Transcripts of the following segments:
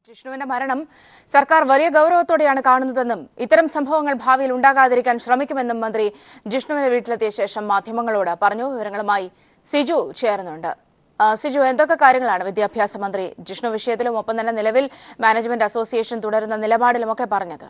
ജിഷ്ണുവിന്റെ മരണം സർക്കാർ വലിയ ഗൗരവത്തോടെയാണ് കാണുന്നതെന്നും ഇത്തരം സംഭവങ്ങൾ ഭാവിയിൽ ഉണ്ടാകാതിരിക്കാൻ ശ്രമിക്കുമെന്നും മന്ത്രി ജിഷ്ണുവിന്റെ വീട്ടിലെത്തിയ ശേഷം മാധ്യമങ്ങളോട് പറഞ്ഞു വിവരങ്ങളുമായി സിജു ചേർന്നുണ്ട് ആ, സിജു എന്തൊക്കെ കാര്യങ്ങളാണ് വിദ്യാഭ്യാസ മന്ത്രി ജിഷ്ണു വിഷയത്തിലും ഒപ്പം തന്നെ നിലവിൽ മാനേജ്മെന്റ് അസോസിയേഷൻ തുടരുന്ന നിലപാടിലുമൊക്കെ പറഞ്ഞത്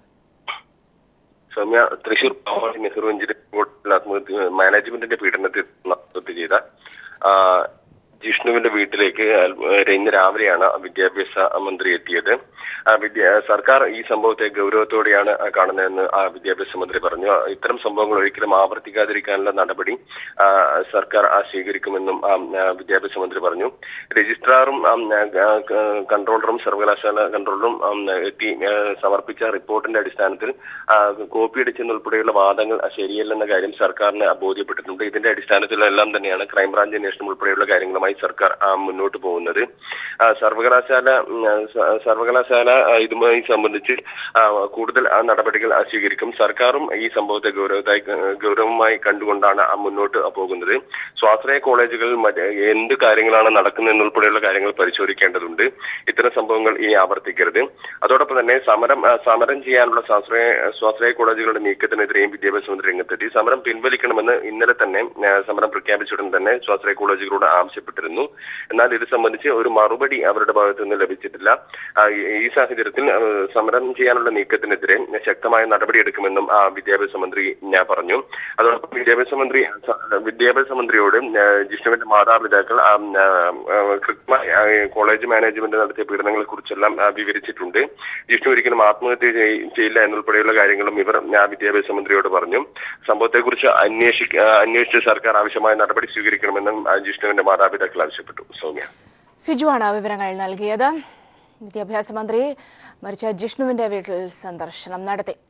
സൗമ്യ തൃശൂർ പാവാടി നെഹ്റു എഞ്ചിനീയറിംഗ് ബോർഡിൽ ആത്മഹത്യ മാനേജ്മെന്റിന്റെ പീഡനത്തിൽ ആത്മഹത്യ ചെയ്ത ആ, ജിഷ്ണുവിന്റെ വീട്ടിലേക്ക് അൽ- ഇന്ന് രാവിലെയാണ് വിദ്യാഭ്യാസ മന്ത്രി എത്തിയത് ആ, വിദ്യ സർക്കാർ ഈ സംഭവത്തെ ഗൗരവത്തോടെയാണ് കാണുന്നതെന്ന് ആ വിദ്യാഭ്യാസ മന്ത്രി പറഞ്ഞു ഇത്തരം സംഭവങ്ങൾ ഒരിക്കലും ആവർത്തിക്കാതിരിക്കാനുള്ള നടപടി ആ, സർക്കാർ ആ, സ്വീകരിക്കുമെന്നും ആ, ആ, വിദ്യാഭ്യാസ മന്ത്രി പറഞ്ഞു രജിസ്ട്രാറും ആ, ആ, ക- കൺട്രോളറും സർവകലാശാല കൺട്രോളറും ആ, എത്തി ആ, സമർപ്പിച്ച റിപ്പോർട്ടിന്റെ അടിസ്ഥാനത്തിൽ ആ, കോപ്പി അടിച്ചെന്നുൾപ്പെടെയുള്ള വാദങ്ങൾ ശരിയല്ലെന്ന കാര്യം സർക്കാരിന് ബോധ്യപ്പെട്ടിട്ടുണ്ട് ഇതിന്റെ അടിസ്ഥാനത്തിലെല്ലാം തന്നെയാണ് ക്രൈംബ്രാഞ്ച് അന്വേഷണം ഉൾപ്പെടെയുള്ള കാര്യങ്ങളുമായി സർക്കാർ ആ, മുന്നോട്ട് പോകുന്നത് ആ, സർവകലാശാല ഉം, ആ, സ- സർവകലാശാല ആ, ഇതുമായി സംബന്ധിച്ച് ആ, കൂടുതൽ ആ, നടപടികൾ ആ, സ്വീകരിക്കും സർക്കാരും ഈ സംഭവത്തെ ഗൗരവത്തായി ഗൗരവമായി കണ്ടുകൊണ്ടാണ് ആ, മുന്നോട്ട് പോകുന്നത് സ്വാശ്രയ കോളേജുകളിൽ മറ്റ് എന്ത് കാര്യങ്ങളാണ് നടക്കുന്നതെന്നുൾപ്പെടെയുള്ള കാര്യങ്ങൾ പരിശോധിക്കേണ്ടതുണ്ട് ഇത്തരം സംഭവങ്ങൾ ഇനി ആവർത്തിക്കരുത് അതോടൊപ്പം തന്നെ സമരം ആ, സമരം ചെയ്യാനുള്ള സ്വാശ്രയ സ്വാശ്രയ കോളേജുകളുടെ നീക്കത്തിനെതിരെയും വിദ്യാഭ്യാസ മന്ത്രി രംഗത്തെത്തി സമരം പിൻവലിക്കണമെന്ന് ഇന്നലെ തന്നെ ആ, സമരം പ്രഖ്യാപിച്ചുടൻ തന്നെ സ്വാശ്രയ കോളേജുകളോട് ആവശ്യപ്പെട്ടിരുന്നു എന്നാൽ ഇത് സംബന്ധിച്ച് ഒരു മറുപടി അവരുടെ ഭാഗത്തു നിന്ന് ലഭിച്ചിട്ടില്ല ആ, ഈ- ഈ സാഹചര്യത്തിൽ ആ, സമരം ചെയ്യാനുള്ള നീക്കത്തിനെതിരെ ശക്തമായ നടപടിയെടുക്കുമെന്നും ആ, വിദ്യാഭ്യാസ മന്ത്രി ഞാൻ പറഞ്ഞു അതോടൊപ്പം വിദ്യാഭ്യാസ മന്ത്രി സ- വിദ്യാഭ്യാസ മന്ത്രിയോട് ആ, ജിഷ്ണുവിന്റെ മാതാപിതാക്കൾ ആ, ആ, ആ, കൃത്യമായി ആ, കോളേജ് മാനേജ്മെന്റ് നടത്തിയ പീഡനങ്ങളെ കുറിച്ചെല്ലാം ആ, വിവരിച്ചിട്ടുണ്ട് ജിഷ്ണു ഒരിക്കലും ആത്മഹത്യ ചെയ്- ചെയ്യില്ല എന്നുൾപ്പെടെയുള്ള കാര്യങ്ങളും ഇവർ ആ, വിദ്യാഭ്യാസ മന്ത്രിയോട് പറഞ്ഞു സംഭവത്തെക്കുറിച്ച് അന്വേഷിക്ക ആ, അന്വേഷിച്ച് സർക്കാർ ആവശ്യമായ നടപടി സ്വീകരിക്കണമെന്നും ആ, ജിഷ്ണുവിന്റെ മാതാപിതാക്കൾ ആവശ്യപ്പെട്ടു സൗമ്യ സിജുവാണ് വിവരങ്ങൾ നൽകിയത് വിദ്യാഭ്യാസ മന്ത്രി മരിച്ച ജിഷ്ണുവിന്റെ വീട്ടിൽ സന്ദർശനം നടത്തി